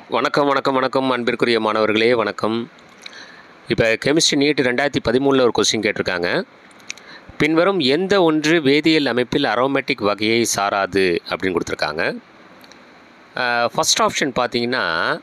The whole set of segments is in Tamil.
வணக்கம் வணக்கம் வணக்கம் அன்பிற்குரிய மாணவர்களே வணக்கம் இப்போ கெமிஸ்ட்ரி நீட் ரெண்டாயிரத்தி பதிமூணில் ஒரு கொஸ்டின் கேட்டிருக்காங்க பின்வரும் எந்த ஒன்று வேதியியல் அமைப்பில் அரோமேட்டிக் வகையை சாராது அப்படின்னு கொடுத்துருக்காங்க ஃபஸ்ட் ஆப்ஷன் பார்த்தீங்கன்னா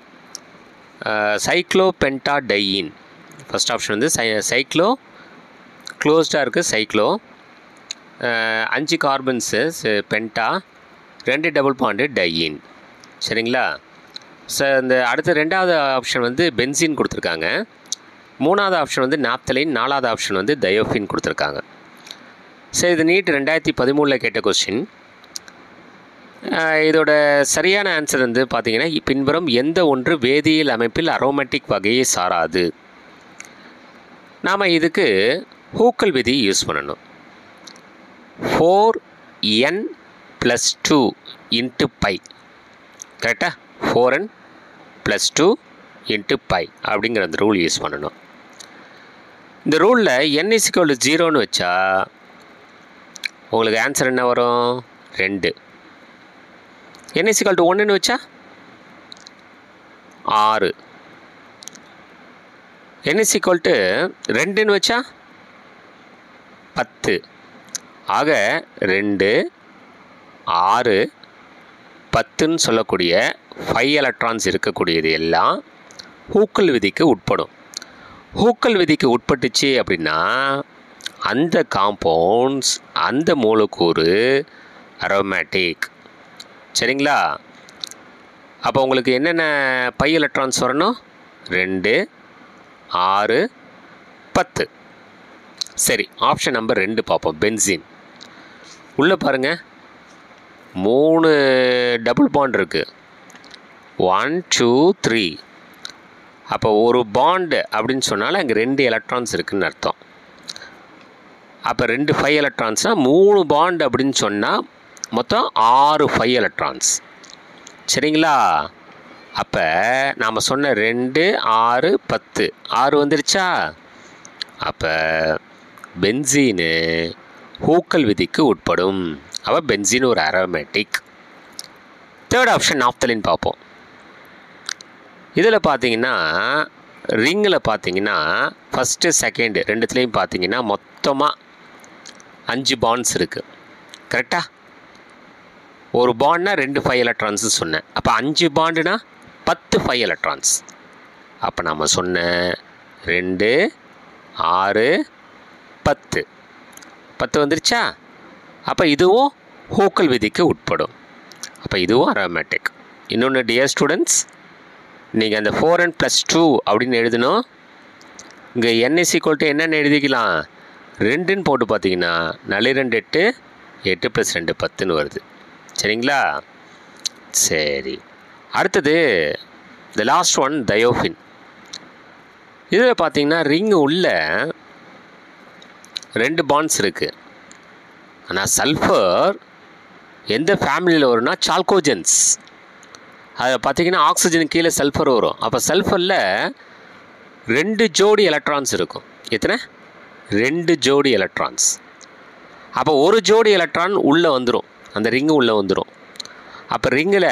சைக்ளோ பென்டாடையின் ஃபஸ்ட் ஆப்ஷன் வந்து சை சைக்ளோ க்ளோஸ்டாக இருக்குது சைக்ளோ அஞ்சு கார்பன்ஸு பென்டா ரெண்டு டபுள் பாண்டு டையின் சரிங்களா சார் இந்த அடுத்த ரெண்டாவது ஆப்ஷன் வந்து பென்சின் கொடுத்துருக்காங்க மூணாவது ஆப்ஷன் வந்து நாப்தலின் நாலாவது ஆப்ஷன் வந்து தயோஃபின் கொடுத்துருக்காங்க சார் இது நீட் ரெண்டாயிரத்தி பதிமூணில் கேட்ட கொஸ்டின் இதோட சரியான ஆன்சர் வந்து பார்த்தீங்கன்னா பின்வரும் எந்த ஒன்று வேதியியல் அமைப்பில் அரோமேட்டிக் வகையை சாராது நாம் இதுக்கு ஹூக்கல் விதி யூஸ் பண்ணணும் four n plus two into pi கரெக்டாக four n plus two into pi அப்படிங்கிற அந்த ரூல் யூஸ் பண்ணணும் இந்த ரூலில் என் இசிக்கல் ஜீரோன்னு வச்சா உங்களுக்கு ஆன்சர் என்ன வரும் ரெண்டு என் இசிக்கல் டு ஒன்றுன்னு வச்சா ஆறு என் இசிக்கல் டு ரெண்டுன்னு வச்சா பத்து ஆக ரெண்டு ஆறு பத்துன்னு சொல்லக்கூடிய ஃபைவ் எலக்ட்ரான்ஸ் இருக்கக்கூடியது எல்லாம் ஹூக்கல் விதிக்கு உட்படும் ஹூக்கல் விதிக்கு உட்பட்டுச்சு அப்படின்னா அந்த காம்பவுண்ட்ஸ் அந்த மூலக்கூறு அரோமேட்டிக் சரிங்களா அப்போ உங்களுக்கு என்னென்ன பை எலக்ட்ரான்ஸ் வரணும் ரெண்டு ஆறு பத்து சரி ஆப்ஷன் நம்பர் ரெண்டு பார்ப்போம் பென்சின் உள்ளே பாருங்கள் மூணு டபுள் பாண்ட் இருக்குது ஒன் டூ த்ரீ அப்போ ஒரு பாண்டு அப்படின்னு சொன்னால் அங்கே ரெண்டு எலக்ட்ரான்ஸ் இருக்குதுன்னு அர்த்தம் அப்போ ரெண்டு ஃபைவ் எலக்ட்ரான்ஸ்னால் மூணு பாண்ட் அப்படின்னு சொன்னால் மொத்தம் ஆறு ஃபைவ் எலக்ட்ரான்ஸ் சரிங்களா அப்போ நாம் சொன்ன ரெண்டு ஆறு பத்து ஆறு வந்துருச்சா அப்போ பென்சீனு ஹூக்கல் விதிக்கு உட்படும் அப்போ பென்சின் ஒரு அரோமேட்டிக் தேர்ட் ஆப்ஷன் நாப்தலின் பார்ப்போம் இதில் பார்த்தீங்கன்னா ரிங்கில் பார்த்தீங்கன்னா ஃபஸ்ட்டு செகண்டு ரெண்டுத்துலேயும் பார்த்தீங்கன்னா மொத்தமாக அஞ்சு பாண்ட்ஸ் இருக்குது கரெக்டாக ஒரு பாண்ட்னா ரெண்டு ஃபைவ் எலக்ட்ரான்ஸு சொன்னேன் அப்போ அஞ்சு பாண்டுனா பத்து ஃபைவ் எலக்ட்ரான்ஸ் அப்போ நம்ம சொன்ன ரெண்டு ஆறு பத்து பத்து வந்துருச்சா அப்போ இதுவும் ஹூக்கல் விதிக்கு உட்படும் அப்போ இதுவும் அரோமேட்டிக் இன்னொன்று டியர் ஸ்டூடெண்ட்ஸ் நீங்கள் அந்த ஃபோர் அண்ட் ப்ளஸ் டூ அப்படின்னு எழுதணும் இங்கே என்எஸ் ஈக்குவல் டு என்னென்னு எழுதிக்கலாம் ரெண்டுன்னு போட்டு பார்த்தீங்கன்னா நலி ரெண்டு எட்டு எட்டு ப்ளஸ் ரெண்டு பத்துன்னு வருது சரிங்களா சரி அடுத்தது த லாஸ்ட் ஒன் தயோஃபின் இதில் பார்த்தீங்கன்னா ரிங் உள்ள ரெண்டு பாண்ட்ஸ் இருக்குது ஆனால் சல்ஃபர் எந்த ஃபேமிலியில் வரும்னா சால்கோஜன்ஸ் அதில் பார்த்தீங்கன்னா ஆக்சிஜன் கீழே சல்ஃபர் வரும் அப்போ சல்ஃபரில் ரெண்டு ஜோடி எலக்ட்ரான்ஸ் இருக்கும் எத்தனை ரெண்டு ஜோடி எலக்ட்ரான்ஸ் அப்போ ஒரு ஜோடி எலக்ட்ரான் உள்ளே வந்துடும் அந்த ரிங்கு உள்ளே வந்துடும் அப்போ ரிங்கில்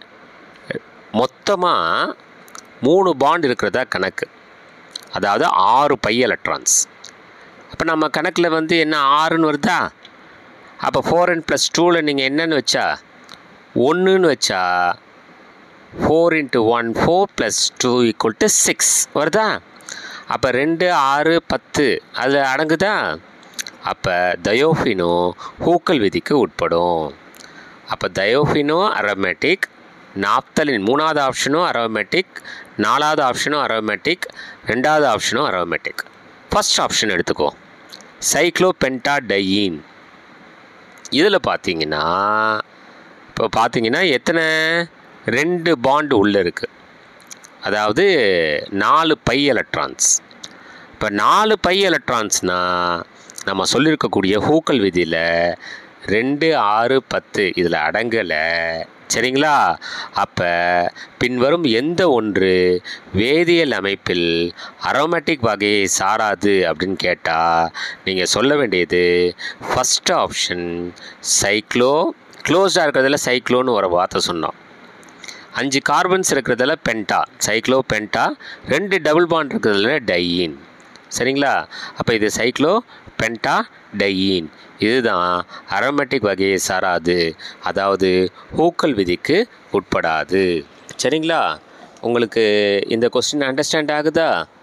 மொத்தமாக மூணு பாண்ட் இருக்கிறதா கணக்கு அதாவது ஆறு பை எலக்ட்ரான்ஸ் அப்போ நம்ம கணக்கில் வந்து என்ன ஆறுன்னு வருதா அப்போ ஃபோர் அண்ட் ப்ளஸ் டூவில் நீங்கள் என்னென்னு வச்சா ஒன்றுன்னு வச்சா four into one four plus two equal to six வருதா அப்போ ரெண்டு ஆறு பத்து அது அடங்குதா அப்போ தயோஃபினோ ஹூக்கல் விதிக்கு உட்படும் அப்போ தயோஃபினோ அரோமேட்டிக் நாப்தலின் மூணாவது ஆப்ஷனும் அரோமேட்டிக் நாலாவது ஆப்ஷனும் அரோமேட்டிக் ரெண்டாவது ஆப்ஷனும் அரோமேட்டிக் ஃபஸ்ட் ஆப்ஷன் எடுத்துக்கோ சைக்ளோபென்டாடையின் இதில் பார்த்தீங்கன்னா இப்போ பார்த்தீங்கன்னா எத்தனை ரெண்டு பாண்டு உள்ளே இருக்குது அதாவது நாலு பை எலக்ட்ரான்ஸ் இப்போ நாலு பை எலக்ட்ரான்ஸ்னால் நம்ம சொல்லியிருக்கக்கூடிய ஹூக்கல் விதியில் ரெண்டு ஆறு பத்து இதில் அடங்கலை சரிங்களா அப்போ பின்வரும் எந்த ஒன்று வேதியியல் அமைப்பில் அரோமேட்டிக் வகையை சாராது அப்படின்னு கேட்டால் நீங்கள் சொல்ல வேண்டியது ஃபஸ்ட் ஆப்ஷன் சைக்ளோ க்ளோஸ்டாக இருக்கிறதுல சைக்ளோன்னு ஒரு வார்த்தை சொன்னோம் அஞ்சு கார்பன்ஸ் இருக்கிறதுல பென்டா சைக்ளோ பென்டா ரெண்டு டபுள் பாண்ட் இருக்கிறதுல டையின் சரிங்களா அப்போ இது சைக்ளோ பென்டா டையின் இதுதான் அரோமேட்டிக் வகையை சாராது அதாவது ஹூக்கல் விதிக்கு உட்படாது சரிங்களா உங்களுக்கு இந்த கொஸ்டின் அண்டர்ஸ்டாண்ட் ஆகுதா